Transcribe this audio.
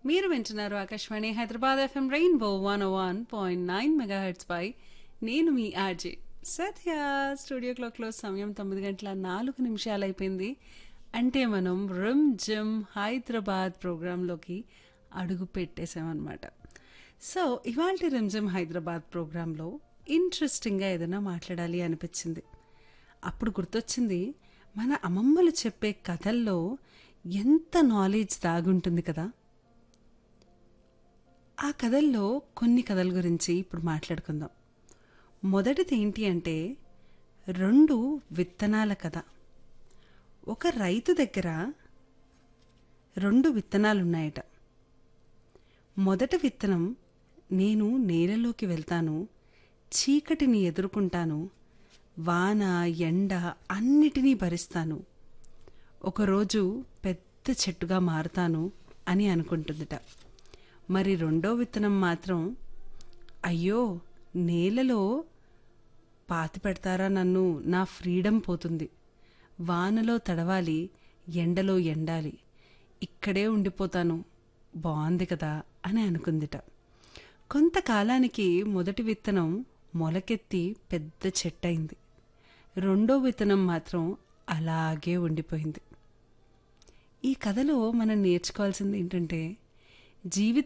మీరు వింటున్నారు ఆకాశవాణి Hyderabad FM rainbow one one point nine megahertz పై నేను మీ ఆర్జే సత్య స్టూడియో క్లాక్లో సమయం తొమ్మిది గంటల నాలుగు నిమిషాలు అయిపోయింది అంటే మనం రిమ్ జిమ్ హైదరాబాద్ ప్రోగ్రాంలోకి అడుగు పెట్టేసామన్నమాట సో ఇవాళ రిమ్ జిమ్ హైదరాబాద్ ప్రోగ్రాంలో ఇంట్రెస్టింగ్గా ఏదైనా మాట్లాడాలి అనిపించింది అప్పుడు గుర్తొచ్చింది మన అమ్మమ్మలు చెప్పే కథల్లో ఎంత నాలెడ్జ్ దాగుంటుంది కదా ఆ కథల్లో కొన్ని కథల గురించి ఇప్పుడు మాట్లాడుకుందాం మొదటిది ఏంటి అంటే రెండు విత్తనాల కథ ఒక రైతు దగ్గర రెండు విత్తనాలు ఉన్నాయట మొదటి విత్తనం నేను నేలలోకి వెళ్తాను చీకటిని ఎదుర్కొంటాను వాన ఎండ అన్నిటినీ భరిస్తాను ఒకరోజు పెద్ద చెట్టుగా మారుతాను అని అనుకుంటుందిట మరి రెండో విత్తనం మాత్రం అయ్యో నేలలో పాతి పెడతారా నన్ను నా ఫ్రీడమ్ పోతుంది వానలో తడవాలి ఎండలో ఎండాలి ఇక్కడే ఉండిపోతాను బాగుంది కదా అని అనుకుందిట కొంతకాలానికి మొదటి విత్తనం మొలకెత్తి పెద్ద చెట్టయింది రెండో విత్తనం మాత్రం అలాగే ఉండిపోయింది ఈ కథలో మనం నేర్చుకోవాల్సింది ఏంటంటే జీవిత